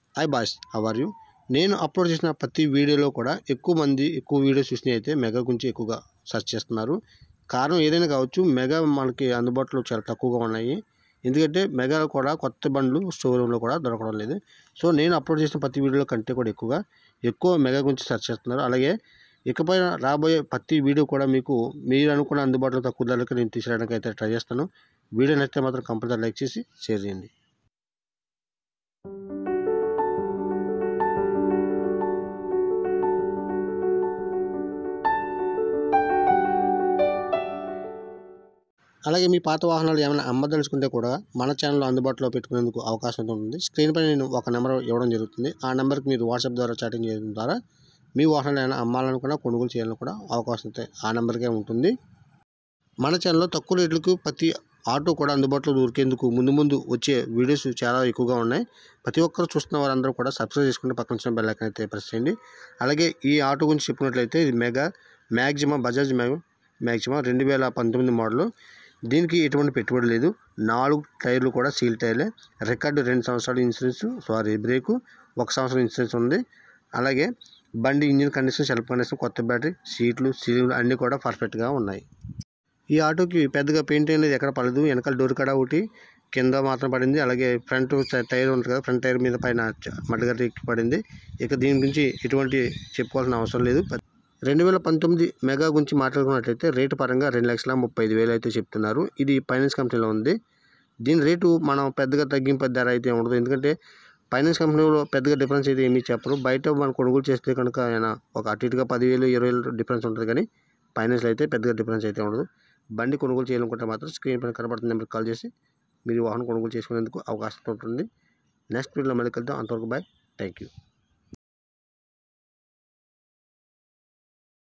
hi boys how are you నేను upload చేసిన ప్రతి వీడియోలో కూడా ఎక్కువ మంది ఎక్కువ వీడియోస్ చూసినవి అయితే మెగా గురించి ఎక్కువగా సెర్చ్ చేస్తున్నారు కారణం ఏదైనా కావచ్చు మెగా మనకి అందుబాటులో చాలా తక్కువగా ఉన్నాయి ఎందుకంటే మెగా కూడా కొత్త బండ్లు షోరూంలో కూడా దొరకడం లేదు సో నేను అప్లోడ్ చేసిన ప్రతి వీడియోలో కంటే కూడా ఎక్కువగా ఎక్కువ మెగా గురించి సెర్చ్ చేస్తున్నారు అలాగే ఇకపై రాబోయే ప్రతి వీడియో కూడా మీకు మీరు అనుకున్న అందుబాటులో తక్కువ ధరలకు నేను తీసుకురావడానికి అయితే ట్రై చేస్తాను వీడియో నచ్చితే మాత్రం కంపల్సరీ లైక్ చేసి షేర్ చేయండి అలాగే మీ పాత వాహనాలు ఏమైనా అమ్మదలుచుకుంటే కూడా మన ఛానల్లో అందుబాటులో పెట్టుకునేందుకు అవకాశం ఉంటుంది స్క్రీన్ పైన నేను ఒక నెంబర్ ఇవ్వడం జరుగుతుంది ఆ నెంబర్కి మీరు వాట్సాప్ ద్వారా చాటింగ్ చేయడం ద్వారా మీ వాహనాలు ఏమైనా అమ్మాలనుకున్నా కొనుగోలు చేయాలని కూడా అవకాశం అయితే ఆ నెంబర్కే ఉంటుంది మన ఛానల్లో తక్కువ రేట్లకు ప్రతి ఆటో కూడా అందుబాటులో దొరికేందుకు ముందు ముందు వచ్చే వీడియోస్ చాలా ఎక్కువగా ఉన్నాయి ప్రతి ఒక్కరు చూస్తున్న వారందరూ కూడా సబ్స్క్రైబ్ చేసుకుంటే పక్కన వచ్చిన బెల్ ఐకాన్ అయితే ప్రెస్ చేయండి అలాగే ఈ ఆటో గురించి చెప్పినట్లయితే ఇది మెగా మ్యాక్సిమం బజాజ్ మ్యాగ్ మ్యాక్సిమం రెండు వేల పంతొమ్మిది మోడలు దీనికి ఎటువంటి పెట్టుబడి లేదు నాలుగు టైర్లు కూడా సీల్ టైర్లే రికార్డు రెండు సంవత్సరాలు ఇన్సూరెన్స్ సారీ బ్రేకు ఒక సంవత్సరం ఇన్సూరెన్స్ ఉంది అలాగే బండి ఇంజిన్ కండిషన్ సెల్ఫ్ కండిషన్ కొత్త బ్యాటరీ సీట్లు సీలింగ్లు అన్నీ కూడా పర్ఫెక్ట్గా ఉన్నాయి ఈ ఆటోకి పెద్దగా పెయింట్ అనేది ఎక్కడ పడలేదు వెనకాల డోర్ కడ ఒకటి కింద మాత్రం పడింది అలాగే ఫ్రంట్ టైర్ ఉంటుంది కదా ఫ్రంట్ టైర్ మీద పైన మడ్డగడ్డ ఎక్కి పడింది ఇక దీని గురించి ఎటువంటి చెప్పుకోవాల్సిన అవసరం లేదు రెండు వేల పంతొమ్మిది మెగా గురించి మాట్లాడుకున్నట్లయితే రేటు పరంగా రెండు లక్షల ముప్పై ఐదు వేలు అయితే చెప్తున్నారు ఇది ఫైనాన్స్ కంపెనీలో ఉంది దీని రేటు మనం పెద్దగా తగ్గింపు ధర అయితే ఉండదు ఎందుకంటే ఫైనాన్స్ కంపెనీలో పెద్దగా డిఫరెన్స్ అయితే ఏమీ చెప్పరు బయట మనం కొనుగోలు చేస్తే కనుక ఆయన ఒక అటు ఇటుగా పదివేలు ఇరవై వేలు డిఫరెన్స్ ఉంటుంది కానీ ఫైనాన్స్లో అయితే పెద్దగా డిఫరెన్స్ అయితే ఉండదు బండి కొనుగోలు చేయాలనుకుంటే మాత్రం స్క్రీన్ పైన కనబడుతున్న నెంబర్కి కాల్ చేసి మీరు వాహనం కొనుగోలు చేసుకునేందుకు అవకాశం ఉంటుంది నెక్స్ట్ వీడియోలో మళ్ళీ కలుద్దాం అంతవరకు బాయ్ థ్యాంక్ యూ